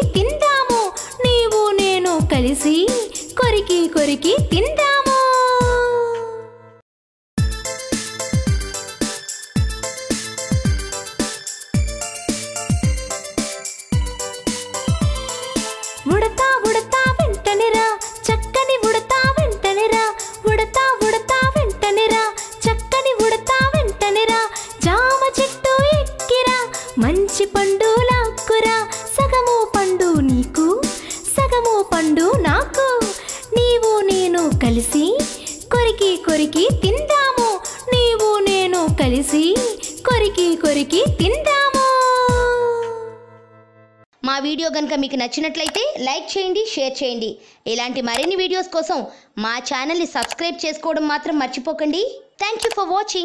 తిందాము నీవు నేను కలిసి కొరికి కొరికి తిందాము ఉడతా ఉడతా వెంటనిరా చక్కని ఉడతా వెంటనిరా ఉడతా ఉడతా వెంటనిరా చక్కని ఉడతా వెంటనిరా జామ చెట్టు ఎక్కిరా మంచి పండు లాక్కురా సగము పండు నీకు సగము పండు నాకు నీవు నేను కలిసి కొరికి కొరికి తిందాము నీవు నేను కలిసి కొరికి కొరికి తిందాము మా వీడియో కనుక మీకు నచ్చినట్లయితే లైక్ చేయండి షేర్ చేయండి ఇలాంటి మరిన్ని వీడియోస్ కోసం మా ఛానల్ని సబ్స్క్రైబ్ చేసుకోవడం మాత్రం మర్చిపోకండి థ్యాంక్ యూ ఫర్ వాచింగ్